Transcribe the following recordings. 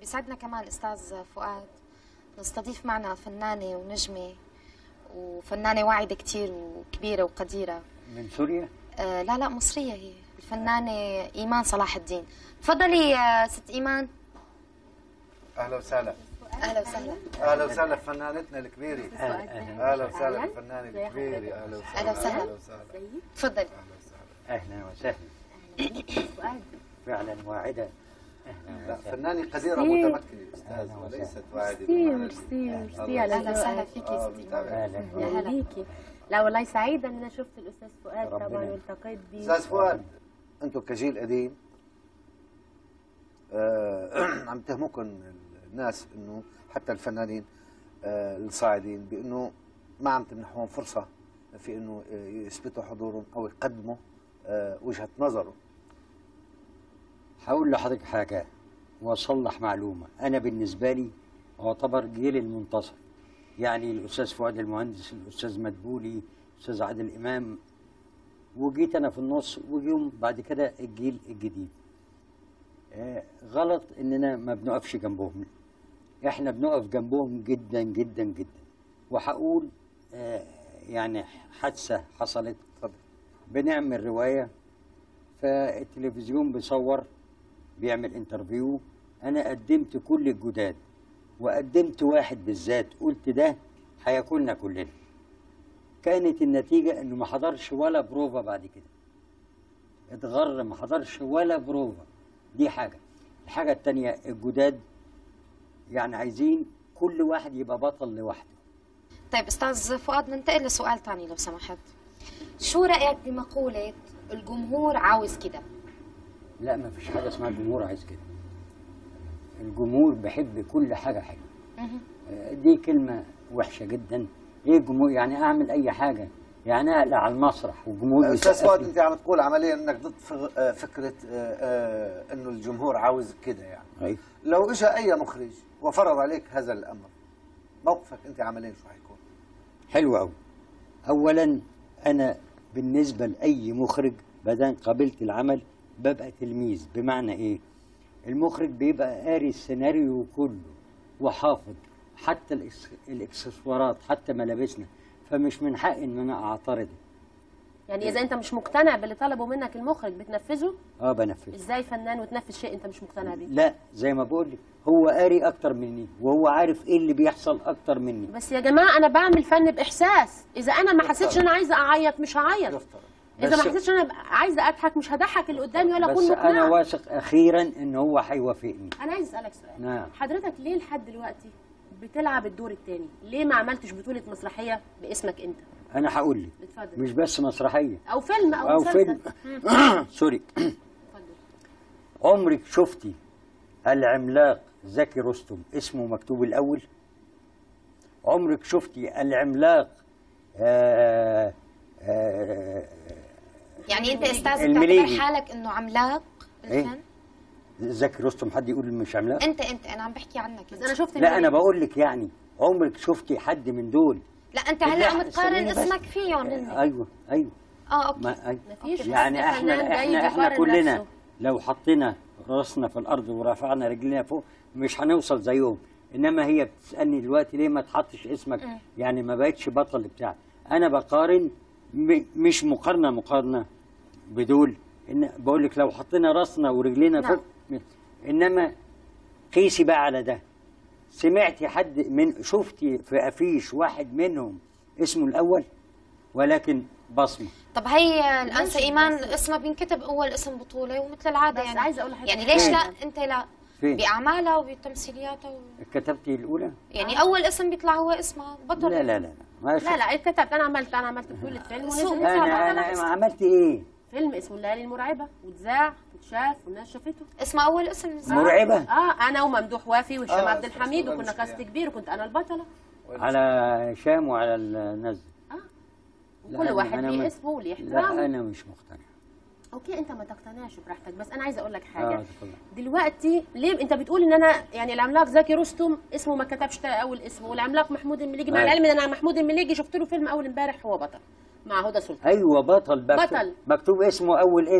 بيسعدنا كمان استاذ فؤاد نستضيف معنا فنانه ونجمه وفنانه واعده كثير وكبيره وقديره من سوريا آه لا لا مصريه هي الفنانه ايمان صلاح الدين تفضلي يا ست ايمان اهلا وسهلا اهلا وسهلا اهلا وسهلا بفنانتنا الكبيره أهلا اهلا وسهلا بالفنانه الكبيره اهلا وسهلا أهلا وسهلا. اهلا وسهلا تفضلي اهلا وسهلا فعلا واعده لا اهلا وسهلا فنانه قديره ميرسي. متمكنه استاذ أهلا وليست واعده ميرسي بمعنى ميرسي الجديد. ميرسي على اهلا وسهلا ذوقك. فيك آه، يا ست ايمان بنتابع. اهلا يا وسهلا. هليكي لا والله سعيدة ان انا شفت الاستاذ فؤاد ربنا طبعا يخليك. والتقيت بيه استاذ فؤاد انتم كجيل قديم آه، عم تهمكم الناس انه حتى الفنانين آه، الصاعدين بانه ما عم تمنحوهم فرصه في انه آه، يثبتوا حضورهم او يقدموا آه، وجهه نظرهم هقول لحضرتك حاجه واصلح معلومه انا بالنسبه لي اعتبر جيل المنتصف يعني الاستاذ فؤاد المهندس الاستاذ مدبولي الاستاذ عادل امام وجيت انا في النص وجيهم بعد كده الجيل الجديد آه غلط اننا ما بنقفش جنبهم احنا بنقف جنبهم جدا جدا جدا وهقول آه يعني حادثه حصلت اتفضل بنعمل روايه فالتلفزيون بيصور بيعمل انترفيو انا قدمت كل الجداد وقدمت واحد بالذات قلت ده هياكلنا كلنا كانت النتيجه انه ما حضرش ولا بروفا بعد كده اتغر ما حضرش ولا بروفا دي حاجه الحاجه التانية الجداد يعني عايزين كل واحد يبقى بطل لوحده طيب استاذ فؤاد ننتقل لسؤال ثاني لو سمحت شو رايك بمقوله الجمهور عاوز كده لا ما فيش حاجه اسمها الجمهور عايز كده الجمهور بيحب كل حاجه حلوه مهم. آه، دي كلمه وحشه جدا ايه الجمهور يعني اعمل اي حاجه يعني اقلع على المسرح والجمهور استاذ يسقف فؤاد لي. انت عم تقول عمليا انك ضد فغ- آه، فكره آه، آه، انه الجمهور عاوز كده يعني أيوة. لو اجى اي مخرج وفرض عليك هذا الامر موقفك انت عمليا شو حيكون؟ حلو قوي اولا انا بالنسبه لاي مخرج بدل قابلت العمل ببقى تلميذ بمعنى ايه المخرج بيبقى قاري السيناريو كله وحافظ حتى الإكس- الاكسسوارات حتى ملابسنا فمش من حقي ان انا اعترض يعني اذا انت مش مقتنع باللي طلبه منك المخرج بتنفذه اه بنفذ ازاي فنان وتنفذ شيء انت مش مقتنع بيه لا زي ما بقول لك هو قاري اكتر مني وهو عارف ايه اللي بيحصل اكتر مني بس يا جماعه انا بعمل فن باحساس اذا انا ما حسيتش ان انا عايزه اعيط مش هعيط يفترض اذا ما بس- حسيتش ان انا عايزه اضحك مش هضحك اللي قدامي ولا بس اكون انا مقنعه واثق اخيرا ان هو هيوافقني انا عايز اسالك سؤال نعم. حضرتك ليه لحد دلوقتي بتلعب الدور الثاني ليه ما عملتش بطوله مسرحيه باسمك انت انا هقول لك اتفضل مش بس مسرحيه او فيلم او, او مسلسل فيلم سوري اتفضل عمرك شفتي العملاق زكي رستم اسمه مكتوب الاول عمرك شفتي العملاق آه آه يعني انت استاذ المليجي. بتعتبر حالك انه عملاق إيه؟ الفن زكي رستم حد يقول مش عملاق انت انت انا عم بحكي عنك بس انت. انا شفت لا انا الملك. بقول لك يعني عمرك شفتي حد من دول لا انت هلا عم لا، تقارن استنيني بس. اسمك فيهم هن ايوه ايوه اه اوكي ما أي... مفيش يعني بس احنا فنان جاي احنا احنا بيقارن كلنا نفسه. لو حطينا راسنا في الارض ورفعنا رجلنا فوق مش هنوصل زيهم انما هي بتسالني دلوقتي ليه ما تحطش اسمك يعني ما بقتش بطل بتاع انا بقارن م... مش مقارنه مقارنه بدول ان بقول لك لو حطينا راسنا ورجلينا نعم. فوق انما قيسي بقى على ده سمعتي حد من شفتي في افيش واحد منهم اسمه الاول ولكن بصمه طب هي الانسه ماشي، ايمان بس- اسمها بينكتب اول اسم بطوله ومثل العاده بس يعني عايزة أقول لحضرتك يعني ليش فين؟ لا انت لا فين؟ باعمالها وبتمثيلياتها و... كتبتي الاولى يعني اول اسم بيطلع هو اسمها بطل لا لا لا لا ما لا شفت. لا كتبت انا عملت انا عملت بطوله فيلم سوق. ونزل انا انا مسابقة. عملت ايه فيلم اسمه الليالي المرعبه واتذاع واتشاف والناس شافته اسمها اول اسم نزل. مرعبه اه انا وممدوح وافي وهشام آه، عبد الحميد أستاذ وكنا مش كاست يعني. كبير وكنت انا البطله على هشام وعلى الناس لا، وكل أنا- واحد أنا ليه ما- اسمه وليه لا احترامه انا مش مقتنع اوكي انت ما تقتنعش براحتك بس انا عايزه اقول لك اه حاجه اتفضل. دلوقتي ليه انت بتقول ان انا يعني العملاق زكي رستم اسمه ما كتبش اول اسمه والعملاق محمود المليجي مع أيوة. العلم ان انا محمود المليجي شفت له فيلم اول امبارح هو بطل مع هدى سلطان ايوه بطل بكتب بطل. مكتوب اسمه اول اسم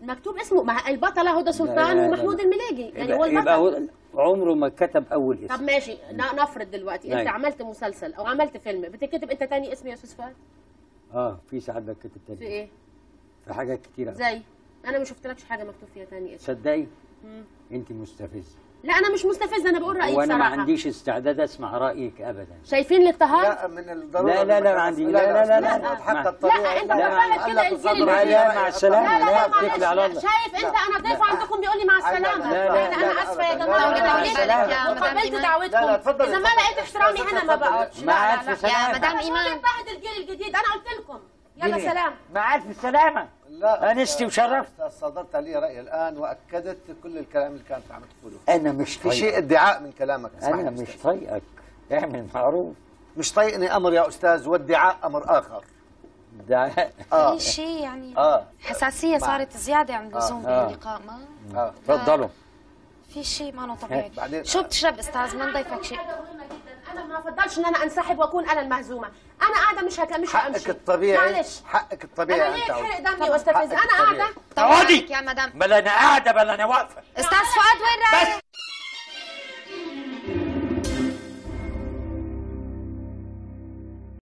مكتوب اسمه مع البطله هدى سلطان لا، لا، ومحمود لا. الملاجي يعني هو يبقى, يبقى البطل هو عمره ما كتب اول طب اسم ماشي ن- نفرض دلوقتي انت أيوة. عملت مسلسل او عملت فيلم بتكتب انت تاني اسم يا استاذ فؤاد اه في ساعات بكتب في تاني ايه في حاجات كتيره زي انا ما شفتلكش حاجه مكتوب فيها تاني اسم تصدقي انت مستفزه لا انا مش مستفزه انا بقول رايي وانا ما بصراحه عنديش استعداد اسمع رايك ابدا شايفين الاضطهاد لا من الضروره لا، لا، لا، ما عندي. لا، لا، لا، لا. لا ما- حتى الطريقه لا، أنت لا، مفهد كده هلا الجيل تصدر الجديد. علي لا، رأي مع أطلع. السلامة. لا لا لا لا، اتكل على معلش الله. شايف انت انا ضيف عندكم بيقول لي مع السلامه لا، لا، يعني انا لا، اسفه يا أبداً. جماعه لا، لا، لا، لا، لا، يا مدام وقبلت إيمان. دعوتكم لا، لا، اتفضلي، اذا ما اتفضلي. لقيت احترامي هنا ما اتفضلي. بقعدش مع لا ألف لا لا سلامة. يا مدام مش إيمان. راضي بهد الجيل الجديد انا قلت لكم يلا جيني. سلام مع الف سلامه لا انستي وشرفت أستاذ صدرت علي رايي الان واكدت كل الكلام اللي كانت عم تقوله انا مش في شيء طايقك ادعاء من كلامك اسمح انا لي مش أستاذ. طايقك اعمل معروف مش طايقني امر يا استاذ وادعاء امر اخر ده اه في شيء يعني اه حساسيه صارت زياده عن اللزوم آه. باللقاء ما اه تفضلوا في شيء ما طبيعي بعدين- شو بتشرب استاذ ما نضيفك شيء مهمة جدا. انا ما افضلش ان انا انسحب واكون انا المهزومه انا قاعده مش هك... مش حقك همشي الطبيعي معلش حقك الطبيعي انا ليه انت اتحرق عاوز. دمي واستفز حقك انا الطبيعي. قاعده طولك يا مدام بلا انا قاعده بلا انا واقفه استاذ فؤاد وين رايح؟